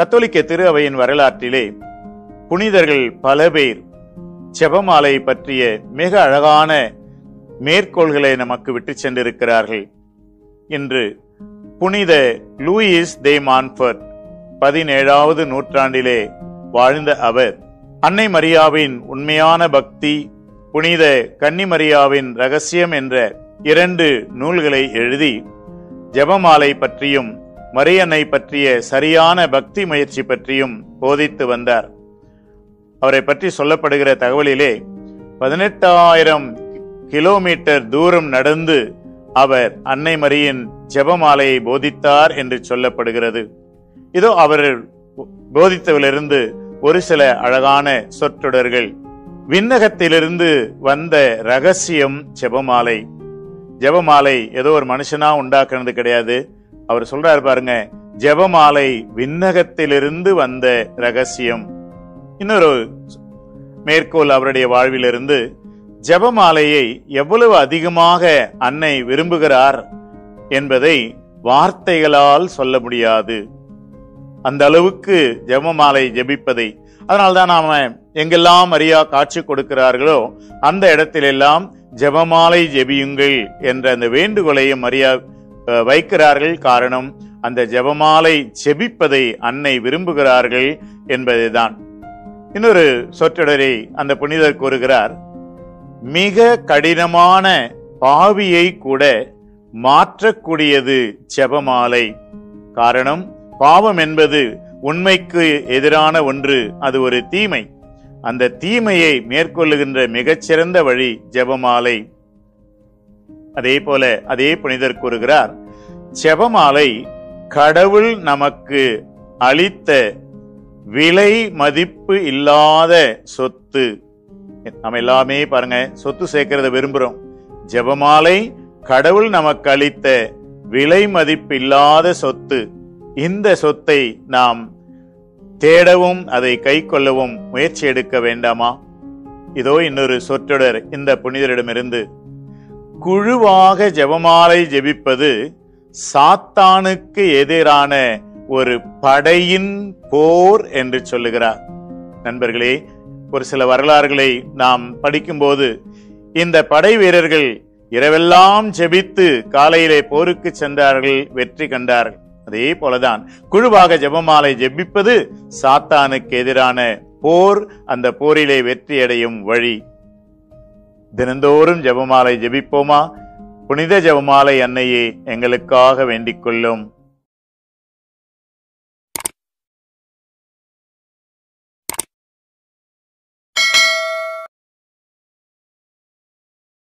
கத்தோலிக்க திரு அவையின் வரலாற்றிலே புனிதர்கள் பல பேர் ஜெபமாலை பற்றிய மிக அழகான மேற்கோள்களை நமக்கு விட்டு சென்றிருக்கிறார்கள் இன்று புனித லூயிஸ் தே மான்ஃபர்ட் பதினேழாவது நூற்றாண்டிலே வாழ்ந்த அவர் அன்னை மரியாவின் உண்மையான பக்தி புனித கன்னிமரியாவின் ரகசியம் என்ற இரண்டு நூல்களை எழுதி ஜெபமாலை பற்றியும் மரியன்னை பற்றிய சரியான பக்தி முயற்சி பற்றியும் போதித்து வந்தார் அவரை பற்றி சொல்லப்படுகிற தகவலிலே பதினெட்டாயிரம் கிலோமீட்டர் தூரம் நடந்து அவர் அன்னை மரியின் ஜெபமாலையை போதித்தார் என்று சொல்லப்படுகிறது இதோ அவர் போதித்தவிலிருந்து ஒரு சில அழகான சொற்றொடர்கள் விண்ணகத்திலிருந்து வந்த ரகசியம் ஜெபமாலை ஜெபமாலை ஏதோ ஒரு மனுஷனா உண்டாக்குனது கிடையாது அவர் சொல்றாரு பாருங்க ஜெபமாலை விண்ணகத்திலிருந்து வந்த ரகசியம் இன்னொரு மேற்கோள் அவருடைய வாழ்விலிருந்து ஜெபமாலையை எவ்வளவு அதிகமாக அன்னை விரும்புகிறார் என்பதை வார்த்தைகளால் சொல்ல முடியாது அந்த அளவுக்கு ஜெபமாலை ஜெபிப்பதை அதனால்தான் நாம எங்கெல்லாம் மரியா காட்சி கொடுக்கிறார்களோ அந்த இடத்திலெல்லாம் ஜெபமாலை ஜெபியுங்கள் என்ற அந்த வேண்டுகோளையும் மரியா அஹ், வைக்கிறார்கள் காரணம் அந்த ஜெபமாலை ஜெபிப்பதை அன்னை விரும்புகிறார்கள் என்பதுதான் இன்னொரு சொற்றொடரை அந்த புனிதர் கூறுகிறார் மிக கடினமான பாவியை கூட மாற்றக்கூடியது ஜெபமாலை காரணம் பாவம் என்பது உண்மைக்கு எதிரான ஒன்று அது ஒரு தீமை அந்த தீமையை மேற்கொள்ளுகின்ற மிகச்சிறந்த வழி ஜெபமாலை அதே போல அதே புனிதர் கூறுகிறார் ஜெபமாலை கடவுள் நமக்கு அளித்த விலை மதிப்பு இல்லாத சொத்து நம்ம எல்லாமே பாருங்க சொத்து சேர்க்கறத விரும்புறோம் ஜெபமாலை கடவுள் நமக்கு அளித்த விலை மதிப்பு இல்லாத சொத்து இந்த சொத்தை நாம் தேடவும் அதை கை கொள்ளவும் முயற்சி எடுக்க வேண்டாமா இதோ இன்னொரு சொற்றொடர் இந்த புனிதரிடமிருந்து குழுவாக ஜெபமாலை ஜெபிப்பது சாத்தானுக்கு எதிரான ஒரு படையின் போர் என்று சொல்லுகிறார் நண்பர்களே ஒரு சில வரலாறுகளை நாம் படிக்கும்போது இந்த படை வீரர்கள் இரவெல்லாம் ஜெபித்து காலையிலே போருக்கு சென்றார்கள் வெற்றி கண்டார்கள் அதே போலதான் குழுவாக ஜெபமாலை ஜெபிப்பது சாத்தானுக்கு எதிரான போர் அந்த போரிலே வெற்றியடையும் வழி தினந்தோறும் ஜெபமாலை ஜெபிப்போமா புனித ஜெபமாலை அன்னையே எங்களுக்காக வேண்டிக் கொள்ளும்